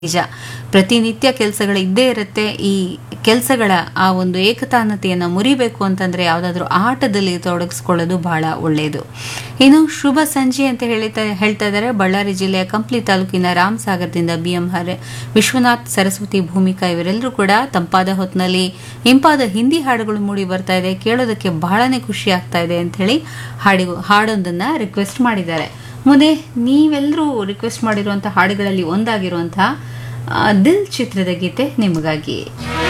ನಿಜ ಪ್ರತಿನಿತ್ಯ ಕೆಲಸಗಳು ಇದ್ದೇ ಇರುತ್ತೆ ಈ ಕೆಲಸಗಳ ಆ ಒಂದು ಏಕತಾನತೆಯನ್ನು ಮುರಿಬೇಕು ಅಂತಂದ್ರೆ ಯಾವುದಾದ್ರೂ ಆಟದಲ್ಲಿ ತೊಡಗಿಸ್ಕೊಳ್ಳೋದು ಬಹಳ ಒಳ್ಳೆಯದು ಇನ್ನು ಶುಭ ಸಂಜೆ ಅಂತ ಹೇಳ್ತಾ ಹೇಳ್ತಾ ಇದ್ದಾರೆ ಬಳ್ಳಾರಿ ಜಿಲ್ಲೆಯ ಕಂಪ್ಲಿ ತಾಲೂಕಿನ ರಾಮಸಾಗರದಿಂದ ಬಿ ಎಂ ಹರೆ ವಿಶ್ವನಾಥ್ ಸರಸ್ವತಿ ಭೂಮಿಕಾ ಇವರೆಲ್ಲರೂ ಕೂಡ ತಂಪಾದ ಹೊತ್ತಿನಲ್ಲಿ ಇಂಪಾದ ಹಿಂದಿ ಹಾಡುಗಳು ಮೂಡಿ ಬರ್ತಾ ಇದೆ ಕೇಳೋದಕ್ಕೆ ಬಹಳನೇ ಖುಷಿ ಆಗ್ತಾ ಇದೆ ಅಂತ ಹೇಳಿ ಹಾಡಿಗೂ ಹಾಡೊಂದನ್ನ ರಿಕ್ವೆಸ್ಟ್ ಮಾಡಿದ್ದಾರೆ ಮುಂದೆ ನೀವೆಲ್ಲರೂ ರಿಕ್ವೆಸ್ಟ್ ಮಾಡಿರುವಂತಹ ಹಾಡುಗಳಲ್ಲಿ ಒಂದಾಗಿರುವಂತಹ ಆ, ದಿಲ್ ಚಿತ್ರದ ಗೀತೆ ನಿಮಗಾಗಿ